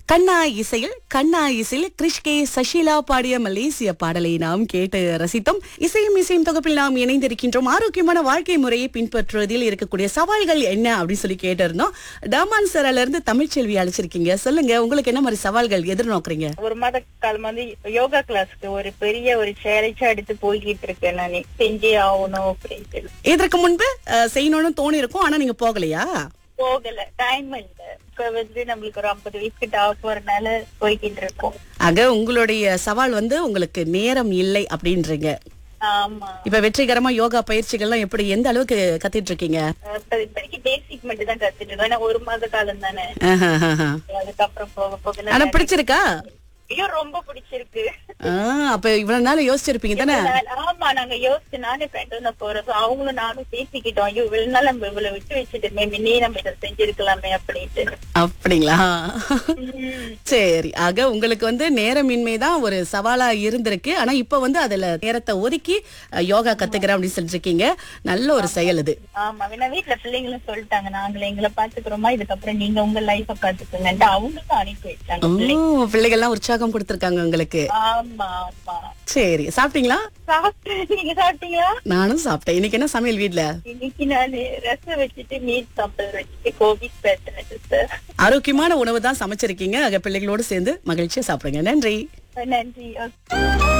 கண்ணா இசையில் கண்ணா இசையில் கிருஷ் கே சஷிலா பாடிய மலேசிய பாடலை நாம் கேட்டு ரசித்தோம் இசையும் இசையும் தொகுப்பில் நாம் இணைந்திருக்கின்றோம் ஆரோக்கியமான வாழ்க்கை முறையை பின்பற்றுவதில் இருக்கக்கூடிய சவால்கள் என்ன அப்படின்னு சொல்லி கேட்டிருந்தோம் டாமான் சரால இருந்து தமிழ்ச்செல்வி அழைச்சிருக்கீங்க சொல்லுங்க உங்களுக்கு என்ன மாதிரி சவால்கள் எதிர்நோக்குறீங்க ஒரு மாத காலம் வந்து யோகா கிளாஸ்க்கு ஒரு பெரிய ஒரு சேலஞ்சா எடுத்து போய்கிட்டு இருக்கேன் நான் செஞ்சே ஆகணும் அப்படின்ட்டு இதற்கு முன்பு அஹ், செய்யணும்னு தோணி இருக்கும் ஆனா நீங்க போகலையா போகல டைம் இல்ல இப்ப வந்து நம்மளுக்கு ஒரு ஐம்பது வயசுக்கு டாப் போறதுனால போய்கிட்டு இருக்கோம் ஆக உங்களுடைய சவால் வந்து உங்களுக்கு நேரம் இல்லை அப்படின்றீங்க ஆமா இப்ப வெற்றிகரமா யோகா பயிற்சிகள்லாம் எப்படி எந்த அளவுக்கு கத்திட்டு இருக்கீங்க இப்ப இப்போதைக்கு பேசிக் மட்டும் தான் கத்துட்டு இருக்கோம் ஏன்னா ஒரு மாத காலம் தானே ஆஹா, ஆஹா. அதுக்கப்புறம் போக போக ஆனா பிடிச்சிருக்கா ஐயோ ரொம்ப பிடிச்சிருக்கு ஆ, அப்ப இவ்வளவு நாள் யோசிச்சிருப்பீங்க தானே நான்- ஆமா நாங்க யோசிச்சு நானும் ஃப்ரெண்டும் தான் போறோம் So, அவங்களும் நானும் பேசிக்கிட்டோம் ஐயோ இவ்வளவு நாள் நம்ம இவ்வளவு விட்டு வச்சுட்டுமே முன்னே நம்ம இதை செஞ்சிருக்கலாமே அப்படின்ட்டு அப்படிங்களா உம். சரி ஆக உங்களுக்கு வந்து நேரமின்மை தான் ஒரு சவாலா இருந்திருக்கு ஆனா இப்ப வந்து அதுல நேரத்தை ஒதுக்கி அஹ், யோகா கத்துக்கிறேன் அப்படின்னு சொல்லிட்டு இருக்கீங்க நல்ல ஒரு செயல் இது ஆமா ஏன்னா வீட்டுல பிள்ளைங்களும் சொல்லிட்டாங்க நாங்களே எங்களை பாத்துக்கிறோமா இதுக்கப்புறம் நீங்க உங்க லைஃப பாத்துக்கோங்கன்ட்டு அவங்களுக்கும் அனுப்பி வச்சாங்க ஓ பிள்ளைகள்லாம் உற்சாகம் கொடுத்திருக்காங்க உங்களுக்கு ஆமா ஆமா சரி சாப்பிட்டீங்களா சாப்பிட்டு நீங்க சாப்பிட்டீங்களா நானும் சாப்பிட்டேன் இன்னைக்கு என்ன சமையல் வீட்ல இன்னைக்கு நான் ரசம் வச்சுட்டு மீன் சாப்பிட வச்சுட்டு கோபி பேசுறேன் சிஸ்டர் ஆரோக்கியமான உணவு தான் சமைச்சிருக்கீங்க ஆக பிள்ளைகளோடு சேர்ந்து மகிழ்ச்சியா சாப்பிடுங்க நன்றி நன்றி